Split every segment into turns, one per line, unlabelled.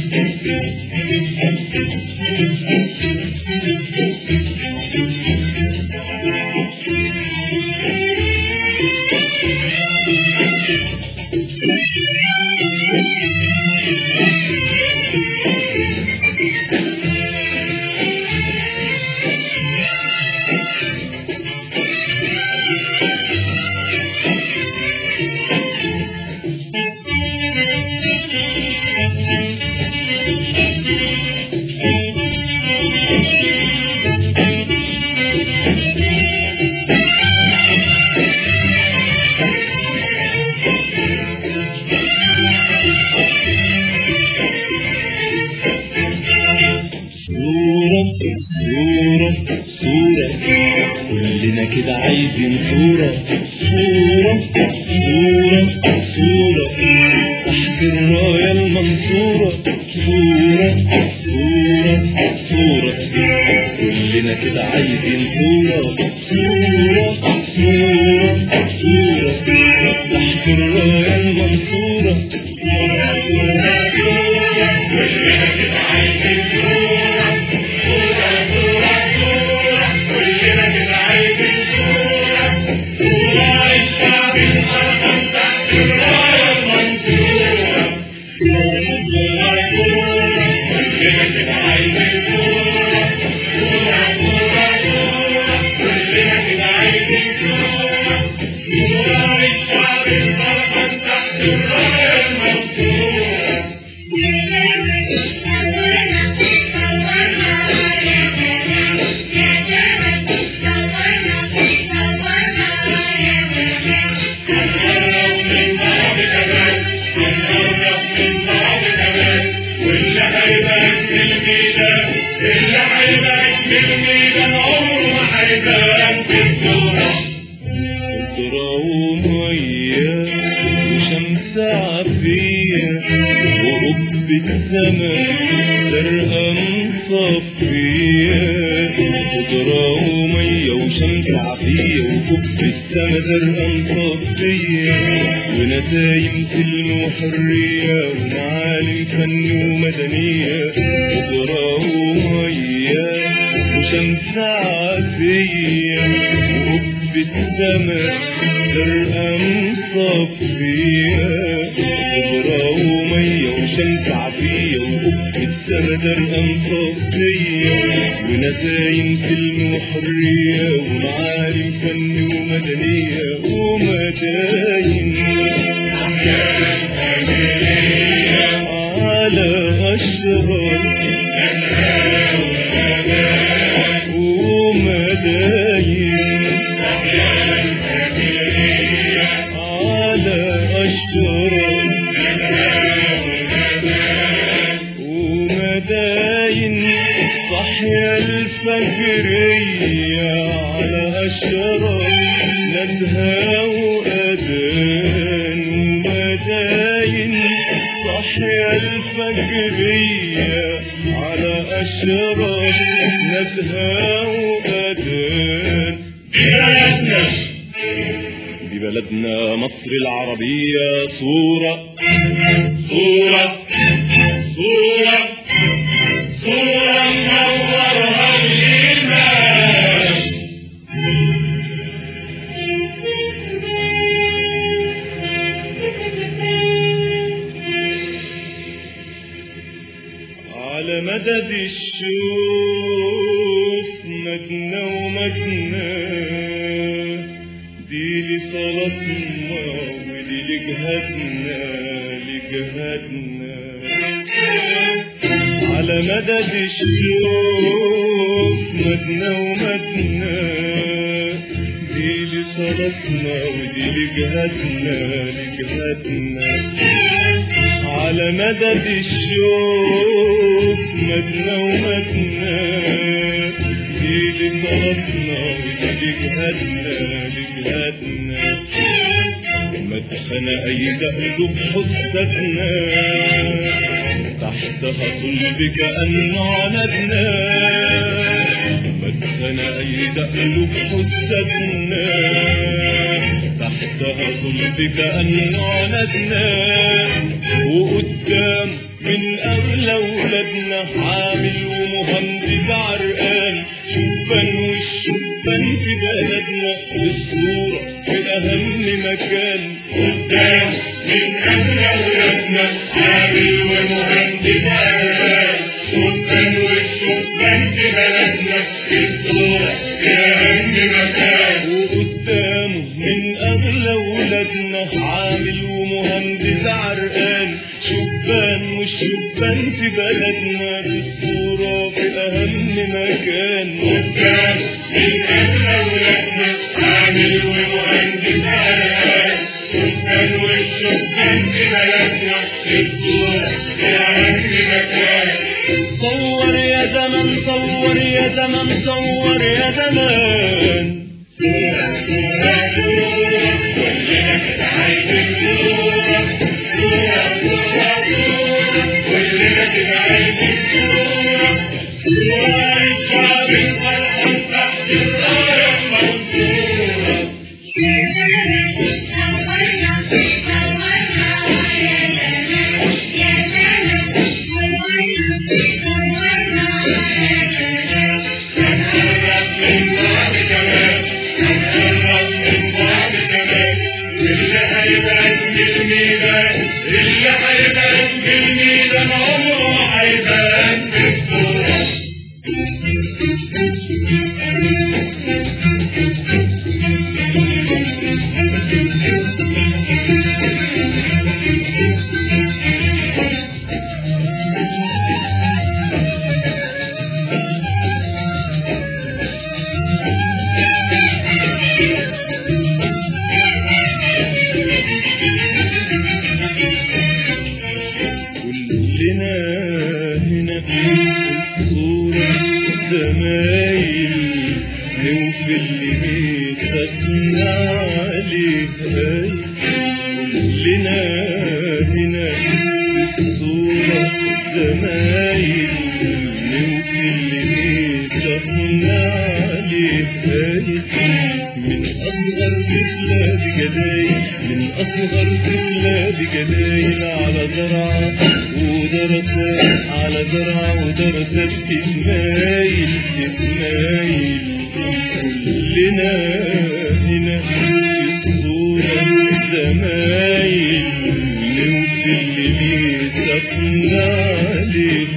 صورة صورة صورة كلنا كده عايزين صورة صورة صورة صورة تحت الراية المنصورة صورة صورة صورة كلنا كده عايزين صورة صورة صورة صورة تحت الراية المنصورة صورة صورة صورة كلنا كده عايزين صورة صورة صورة صورة كلنا كده عايزين صورة صورة الشعب الأرحم تحت الراية المنصورة صورة صورة صورة كلنا كده عايزين صورة صورة صورة صورة كلنا كده عايزين صورة صورة الشعب الأرحم تحت الراية المنصورة واللي هيبارك في الميدان اللي هيبارك في الميدان عمره ما هيبان في الصورة خضرة ومية وشمس عافية وقبة سما زرقاء مصفية خضرة ومية وشمس عافية وقبة سما زرقاء مصفية ونسايم سلم وحرية ومعالم فن ومدنية خضرة ومية وشمس عافية وقبة سما زرقاء مصفية خضرة ومية وشمس عافية وقبة سما زرقاء مصفية ونسايم سلم وحرية ومعالم فن ومدنية ومداين على أشرار ومداين على أشرار ومداين صحيا الفجرية على أشرار ندها وأذان ومداين صحيا الفجرية على أشرار ندها وأذان بلدنا دي بلدنا مصر العربية صورة صورة صورة صورة منورها الإيمان على مدد الشوف مدنا ومدنا دي لصلاتنا ودي لجهادنا لجهادنا على مدد الشوف مدنا ومدنا دي لصلاتنا ودي لجهادنا لجهادنا على مدد الشوف مدنا ومدنا دي لصلاتنا ودي لجهادنا لجهادنا مدخن أي قلب حسدنا تحتها صلب كأنه عندنا مدخن أي قلب حسدنا تحتها صلب كأنه عندنا وقدام من أغلى ولادنا عامل ومهندس عرقان شبان والشبان في بلدنا الصورة في أهم مكان
قدام من أغلى ولادنا عامل ومهندس عرقان شبان والشبان في بلدنا الصورة في أهم مكان
وقدامه من أغلى ولادنا عامل ومهندس عرقان شبان والشبان في بلدنا في الصورة في أهم مكان
قدام من أغلى ولادنا عامل ومهندس عرقان شبان والشبان في بلدنا الصورة في أهم مكان
صور يا زمن صور يا زمن صور يا زمان
صورة صورة صورة كلنا كده عايزين صورة صورة صورة صورة كلنا كده عايزين صورة صورة الشعب الفرحان تحت الراية المنصورة هنقرب من بعض كمان هنقرب من بعض كمان اللي هيبان بالميدان اللي هيبان بالميدان عمره هيبان بالصورة
كلنا هنا في الصورة زمايل نوفي اللي ميثاقنا عليه كلنا هنا في الصورة زمايل نوفي اللي ميثاقنا عليه من أصغر طفلة بجدايل من أصغر طفلة بجدايل على زرعة ودرسات على زرعة ودرسات تتمايل تتمايل كلنا هنا في الصورة زمايل نوفي اللي ميثاقنا عليه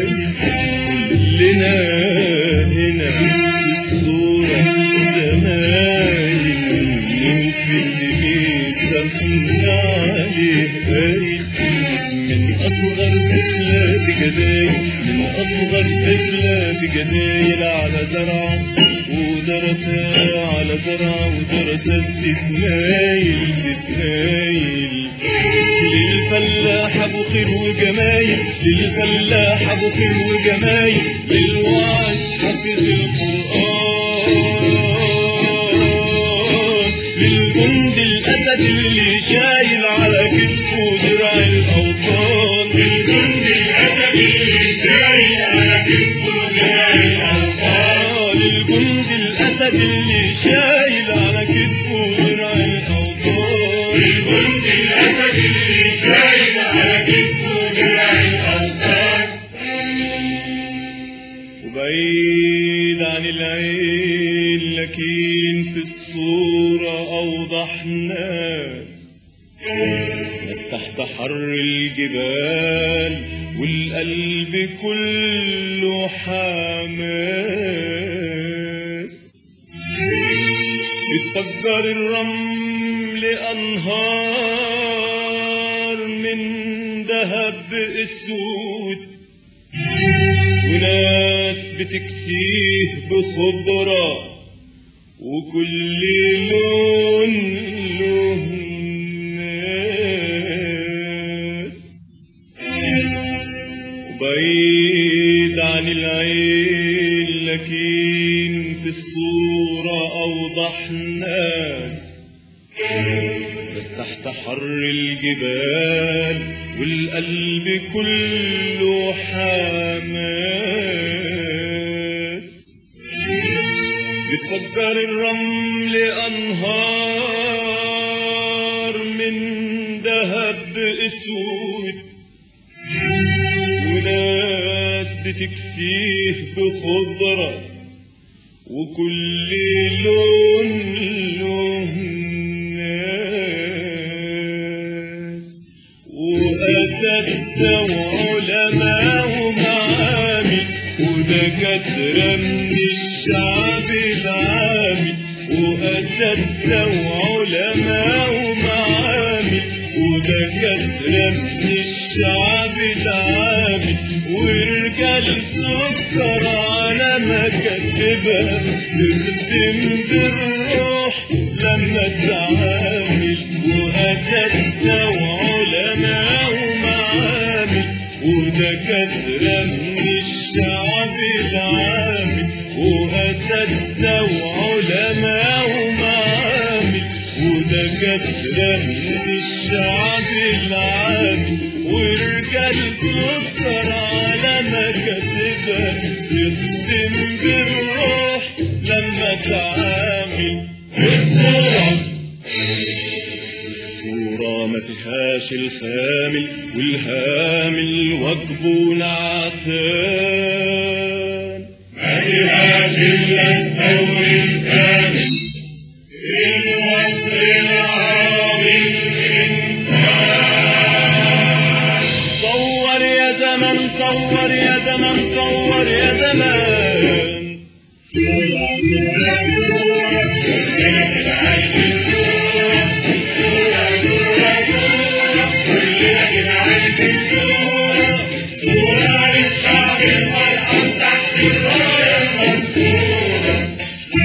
كلنا هنا في الصورة زمايل نوفي اللي ميثاقنا عليه من أصغر طفلة بجدايل من أصغر طفلة بجدايل على زرعة ودرسة على زرعة ودرسة تتمايل تتمايل للفلاح ابو خير وجمايل للفلاح ابو خير وجمايل للوعي حافظ القرآن للجند الاسد اللي شايل على كتفه درع الاوطان
الجند الأسد اللي شايل على كتفه درع الأوطان
آه، للجند الاسد اللي شايل على كتفه درع الاوطان
الجند الأسد اللي شايل على كتفه درع الأوطان
وبعيد عن العين لكن في الصورة أوضح ناس ناس تحت حر الجبال والقلب كله حماس بتفجر الرمل أنهار من ذهب أسود وناس بتكسيه بخبرة وكل لون له ناس وبعيد عن العين لكن في الصورة أوضح ناس بس تحت حر الجبال والقلب كله حماس بتفجر الرمل أنهار من ذهب أسود بتكسيه بخضرة وكل لون له ناس وأساتذة وعلماء ومعامل ودكاترة من الشعب العامي وأساتذة وعلماء ومعامل ودكاترة من الشعب العامي ورجال سكر على مكاتبها تخدم بالروح لما تعامل وأساتذة وعلماء ومعامل ودكاترة من الشعب العامي وأساتذة وعلماء ومعامل ودكاترة من الشعب العامي ورجال سكر على مكاتبها يخدم بالروح لما تعامل
الصورة
الصورة ما فيهاش الخامل والهامل واجبه نعسان
ما فيهاش إلا الثور الكامل الوصف العربي الإنسان
صور يا زمن صور يا زمن صور يا زمان
صورة للشعب الفرحان تحت الراية المنصورة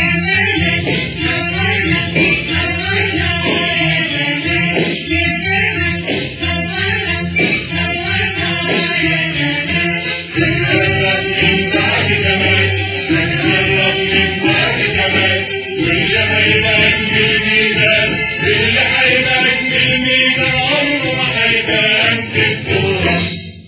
هنقرب من بعد زمان هنقرب من بعد زمان واللي هيبقى أجمل ميدان اللي هيبقى أجمل ميدان عمره ما هيبان في الصورة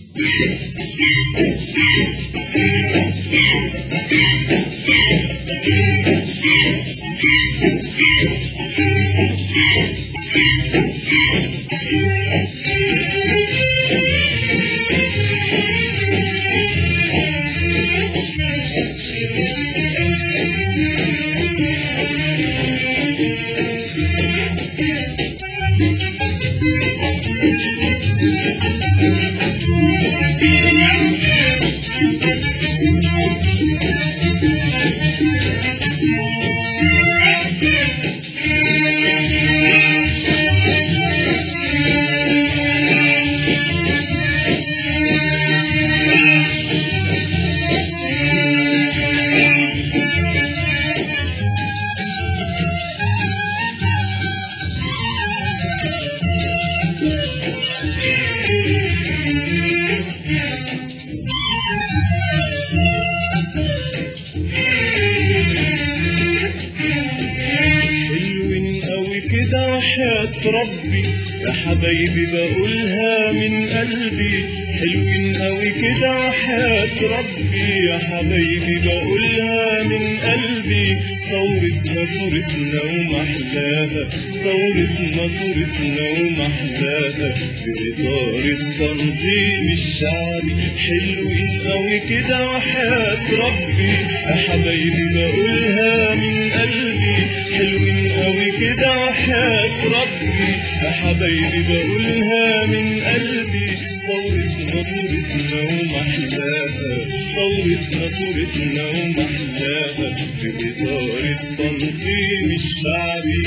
حلوين قوي كده وحياة ربي يا حبايبي بقولها من قلبي حلوين قوي كده وحياة ربي يا حبايبي بقولها من قلبي صورتنا صورتنا ومحلاها صورتنا صورتنا ومحلاها في إطار التنظيم الشعبي حلوين قوي كده وحياة ربي يا حبايبي بقولها من قلبي حلوين قوي كده وحياة ربي يا حبايبي بقولها من قلبي صورتنا صورتنا ومحلاها صورتنا صورتنا ومحلاها في إطار التنظيم الشعبي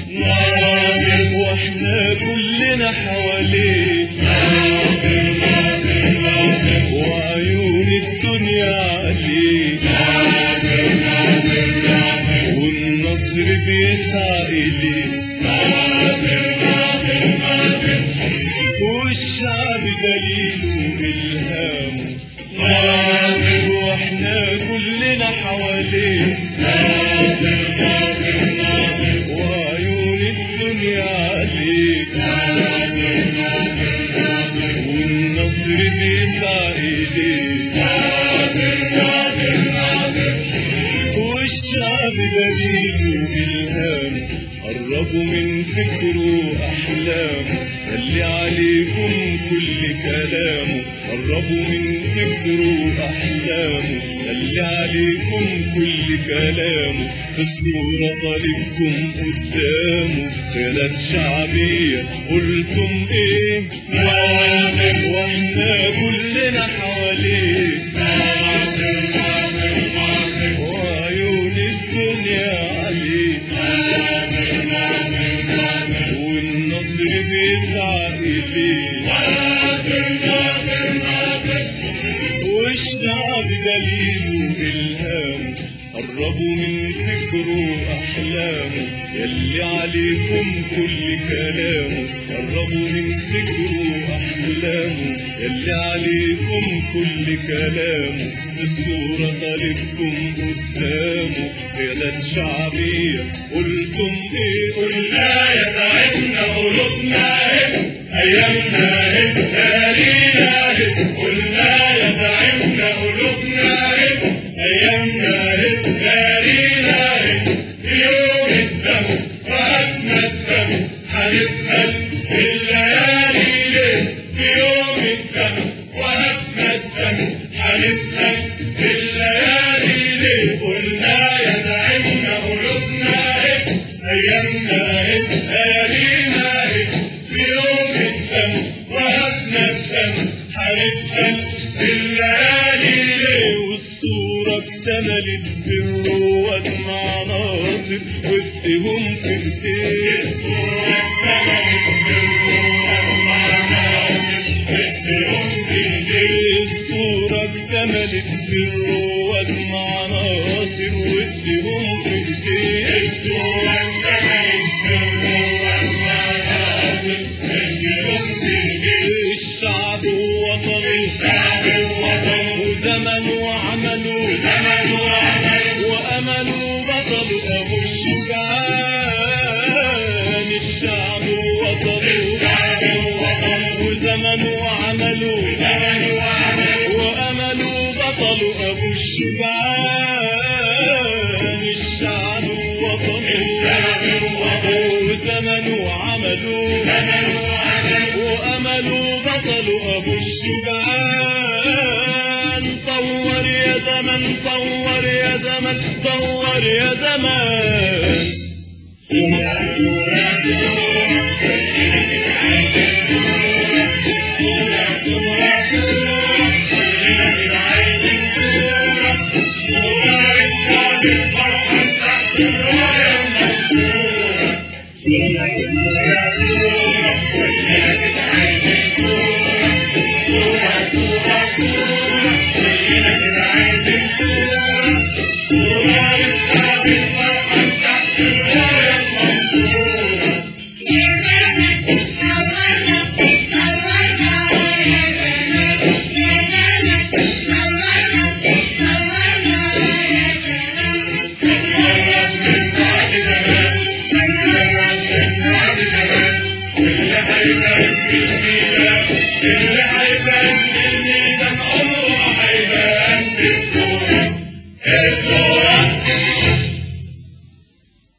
ناصر واحنا كلنا حواليه
ناصر ناصر ناصر
وعيون الدنيا عليه
ناصر ناصر ناصر
والنصر بيسعى إليه
ناصر ناصر ناصر
والشعب دليله إلهامه
ناصر
واحنا كلنا حواليه
ناصر ناصر ناصر
وعيون الدنيا عليه
ناصر ناصر ناصر
والنصر بيسعى إليه
ناصر ناصر ناصر
والشعب دليله إلهام قربوا من فكره أحلامه خلي عليكم كل كلامه قربوا من فكره فكره وأحلامه اللي عليكم كل كلامه في الصورة طالبكم قدامه بلد شعبية قلتم ايه
ناصر
واحنا كلنا حواليه
ناصر ناصر ناصر
وعيون الدنيا عليه
ناصر ناصر ناصر
والنصر بيسعى إليه
ناصر ناصر ناصر
والشعب دليله إلهامه قربوا من فكره وأحلامه يلي عليكم كل كلامه قربوا من فكره وأحلامه يلي عليكم كل كلامه الصورة طالبكم قدامه بلد شعبية قلتم إيه
قلنا يا ساعدنا قلوبنا هب ايامنا هب ليالينا هب قلنا يا ساعدنا قلوبنا هب ايامنا هب ليالينا هب في يوم الدم وهبنا الدم هنبقى الليالي ليه في يوم الدم وهبنا الدم هنبقى الليالي ليه قلنا يا ساعدنا قلوبنا هب أيامنا هب ليالينا هب في يوم الدم وهبنا الدم هنبقى الليالي ليه
والصورة اكتملت بالرواد مع ناصر وادهم في ايديه
الصورة اكتملت بالروح معنا بدهم بالجيل
الصورة اكتملت بالرواد مع ناصر وادهم في ايديه
الصورة اكتملت بالروح معنا بدهم بالجيل
الشعب ووطن
الشعب الوطن
وزمن وعمله
زمن وعمل
وأمله بطل أبو الشجعان الشعب ووطن
الشعب الوطن
وزمن وعمله
زمن وعمل
وأمله بطل أبو الشجعان الشعب ووطن
الشعب الوطن
وزمن وعمله
زمن وعمل
وأمله بطل أبو الشجعان صور يا زمن صور يا زمن صور يا زمان
الشعب الفرحان تحت الراية المنصورة صورة صورة صورة كلنا كده عايزين صورة صورة صورة صورة كلنا كده عايزين صورة صورة للشعب الفرحان تحت الراية المنصورة
يا زمن صورنا صورنا يا زمن يا زمن صورنا صورنا يا زمن
هنقرب من بعد زمان هنقرب من بعد زمان اللي هيبان في الميدان اللي هيبان في الميدان عمره ما هيبان في الصورة الصورة